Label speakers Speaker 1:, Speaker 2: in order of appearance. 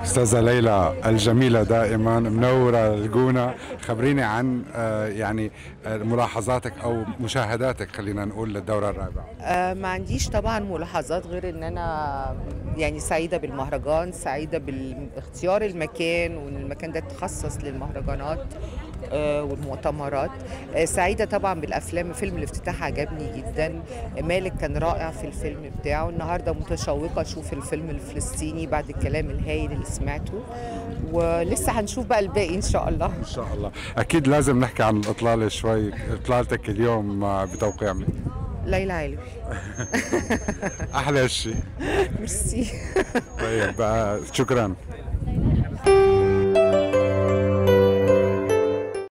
Speaker 1: استاذه ليلى الجميله دائما منوره الجونه خبريني عن آه، يعني آه، ملاحظاتك او مشاهداتك خلينا نقول للدوره الرابعه
Speaker 2: آه، ما عنديش طبعا ملاحظات غير ان انا يعني سعيده بالمهرجان سعيده باختيار المكان وان المكان ده تخصص للمهرجانات آه، والمؤتمرات آه، سعيده طبعا بالافلام فيلم الافتتاح عجبني جدا مالك كان رائع في الفيلم بتاعه النهارده متشوقه اشوف الفيلم الفلسطيني بعد الكلام الهايل اللي سمعته ولسه هنشوف بقى الباقي ان شاء الله
Speaker 1: ان شاء الله اكيد لازم نحكي عن الاطلاله شوي اطلالتك اليوم آه، بتوقيع مين
Speaker 2: ليلى علوي
Speaker 1: احلى شيء
Speaker 2: ميرسي
Speaker 1: طيب آه، شكرا